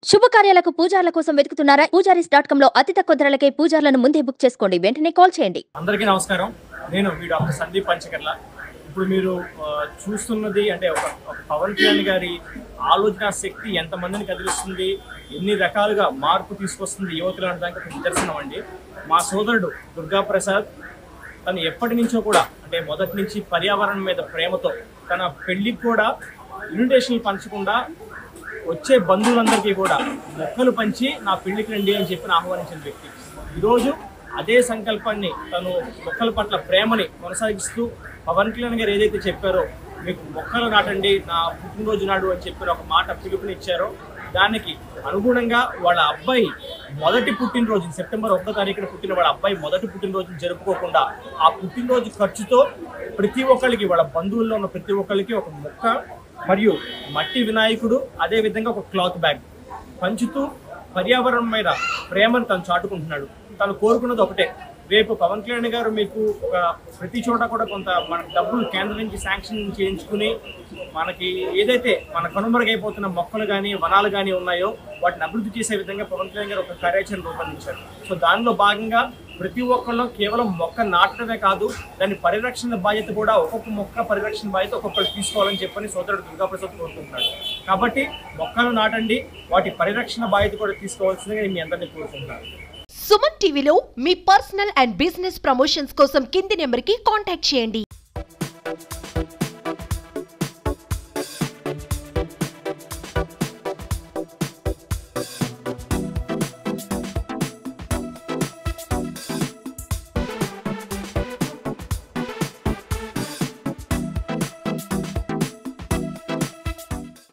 శుభకార్యాలకు పూజార్ల కోసం వెతుకుతున్నారా Poojaris dot com లో అతి తక్కువ ధరలకే పూజార్లను ముందే బుక్ చేసుకోండి వెంటనే కాల్ చేయండి అందరికీ నమస్కారం నేను మీ డాక్టర్ సందీప్ పంచకర్ల ఇప్పుడు మీరు ఆ, చూస్తున్నది అంటే ఒక ఒక పవన్ కళ్యాణ్ గారి ఆలోచన శక్తి ఎంతమందిని కదిలిస్తుంది ఎన్ని రకాలుగా మార్పు తీసుకొస్తుంది యువతులు అనే దానికి ఒక నిదర్శనం అండి మా సోదరుడు దుర్గా ప్రసాద్ తను ఎప్పటి నుంచో కూడా అంటే మొదటి నుంచి పర్యావరణం మీద ప్రేమతో తన పెళ్లికి కూడా ఇన్విటేషన్లు పంచకుండా వచ్చే బంధువులందరికీ కూడా మొక్కలు పంచి నా పెళ్లికి రండి అని చెప్పి ఆహ్వానించిన వ్యక్తి ఈరోజు అదే సంకల్పాన్ని తను మొక్కల పట్ల ప్రేమని కొనసాగిస్తూ పవన్ కళ్యాణ్ గారు ఏదైతే చెప్పారో మీకు మొక్కలు నాటండి నా పుట్టినరోజు నాడు అని చెప్పిన ఒక మాట పిలుపునిచ్చారో దానికి అనుగుణంగా వాళ్ళ అబ్బాయి మొదటి పుట్టినరోజు సెప్టెంబర్ ఒకటో తారీఖున పుట్టిన వాళ్ళ అబ్బాయి మొదటి పుట్టినరోజును జరుపుకోకుండా ఆ పుట్టినరోజు ఖర్చుతో ప్రతి ఒక్కరికి వాళ్ళ బంధువుల్లో ఉన్న ప్రతి ఒక్కరికి ఒక మొక్క మరియు మట్టి వినాయకుడు అదే విధంగా ఒక క్లాత్ బ్యాగ్ పంచుతూ పర్యావరణం మీద ప్రేమను తను చాటుకుంటున్నాడు తను కోరుకున్నది ఒకటే రేపు పవన్ కళ్యాణ్ గారు మీకు ఒక ప్రతి చోట కూడా కొంత మన డబ్బులు కేంద్రం నుంచి శాంక్షన్ చేయించుకుని మనకి ఏదైతే మన కనుమరుగైపోతున్న మొక్కలు కానీ వనాలు కానీ ఉన్నాయో వాటిని అభివృద్ధి చేసే విధంగా పవన్ కళ్యాణ్ గారు ఒక కార్యాచరణ రూపొందించారు సో దానిలో భాగంగా ప్రతి ఒక్కళ్ళు కేవలం మొక్క నాటడమే కాదు దాని పరిరక్షణ బాధ్యత కూడా ఒక్కొక్క మొక్క పరిరక్షణ బాధ్యత ఒక్కొక్కరు తీసుకోవాలని చెప్పని సోదరుడు దుర్గాప్రసాద్ కోరుకుంటున్నాడు కాబట్టి మొక్కలు నాటండి వాటి పరిరక్షణ బాధ్యత కూడా తీసుకోవాల్సిందిగా నేను మీ అందరినీ కోరుకుంటున్నాను సుమన్ టీవీలో మీ పర్సనల్ అండ్ బిజినెస్ ప్రమోషన్స్ కోసం కింది నెంబర్కి కాంటాక్ట్ చేయండి